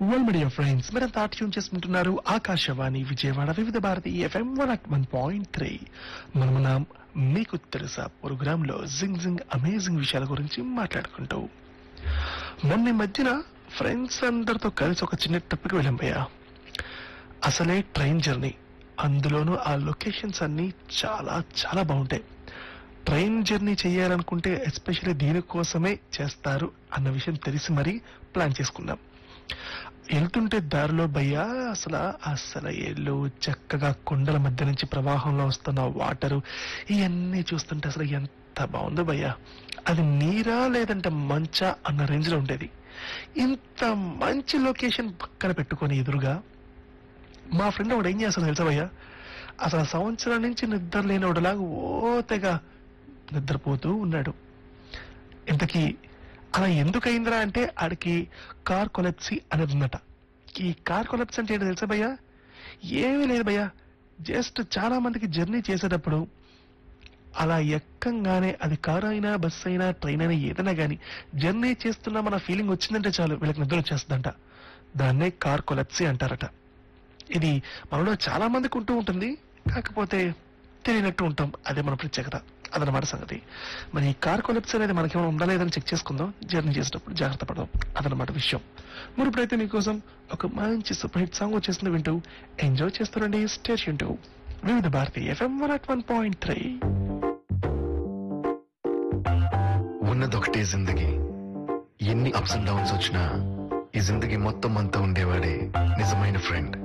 well media friends మీరంతా ట్యూన్ చేసుకుంటున్నారు Akashvani Vijayawada Vividh Bharati FM one at one point three మనమున్నాం మీకు తెలుసా ప్రోగ్రామ్ లో జింగ్ జింగ్ అమేజింగ్ విషయాల గురించి మాట్లాడుకుంటూ మొన్న ఈ మధ్యన ఫ్రెండ్స్ అందరితో కలిసి ఒక చిన్న ట్రిప్కి వెళ్ళాం భయ్యా అసలే ట్రైన్ జర్నీ అందులోనూ ఆ లొకేషన్స్ అన్ని చాలా చాలా బాగుంటాయి ట్రైన్ జర్నీ చేయాలనుకుంటే ఎస్పెషల్లీ దీనికోసమే చేస్తారు అన్న విషయం తెలిసి మరీ ప్లాన్ చేసుకున్నాం వెళ్తుంటే దారిలో భయ్యా అసలు అసలు ఎల్లు చక్కగా కొండల మధ్య నుంచి ప్రవాహంలో వస్తున్న వాటరు ఇవన్నీ చూస్తుంటే అసలు ఎంత బాగుందో భయ్యా అది నీరా లేదంటే మంచా అన్న రేంజ్ లో ఉండేది ఇంత మంచి లొకేషన్ పక్కన పెట్టుకొని ఎదురుగా మా ఫ్రెండ్ ఒకడు ఏం చేస్తాడు తెలుసా భయ్యా అసలు సంవత్సరం నుంచి నిద్ర లేనివాడులాగా ఓ తెగ నిద్రపోతూ ఉన్నాడు ఇంతకీ అలా ఎందుకు అయిందిరా అంటే ఆడికి కార్ కొలెప్సీ అనేది ఉందట ఈ కార్ కొలెప్సీ అంటే ఏంటో తెలుసా భయ్యా ఏమీ లేదు భయ్యా జస్ట్ చాలా మందికి జర్నీ చేసేటప్పుడు అలా ఎక్కంగానే అది కారు అయినా బస్సు అయినా ట్రైన్ అయినా ఏదైనా కానీ జర్నీ చేస్తున్నా మన ఫీలింగ్ వచ్చిందంటే చాలు వీళ్ళకి నిద్ర వచ్చేస్తుందంట దాన్నే కార్ కొలెప్సీ అంటారట ఇది మనలో చాలా మందికి ఉంటూ ఉంటుంది కాకపోతే తెలియనట్టు ఉంటాం అదే మన ప్రత్యేకత అదనమాట సంగతి మరి ఈ కార్ కొలెప్స్ అనేది మనకేమైనా ఉందా లేదని చెక్ చేసుకుందాం జర్నీ చేసేటప్పుడు జాగ్రత్త పడదాం అదనమాట విషయం మరి ఇప్పుడైతే మీకోసం ఒక మంచి సూపర్ హిట్ సాంగ్ వచ్చేసింది వింటూ ఎంజాయ్ చేస్తారండి station to Vividh Bharati FM one at one point three ఉన్నదొకటే జిందగీ ఎన్ని అప్స్ అండ్ డౌన్స్ వచ్చినా ఈ జిందగీ మొత్తం అంతా ఉండేవాడే నిజమైన ఫ్రెండ్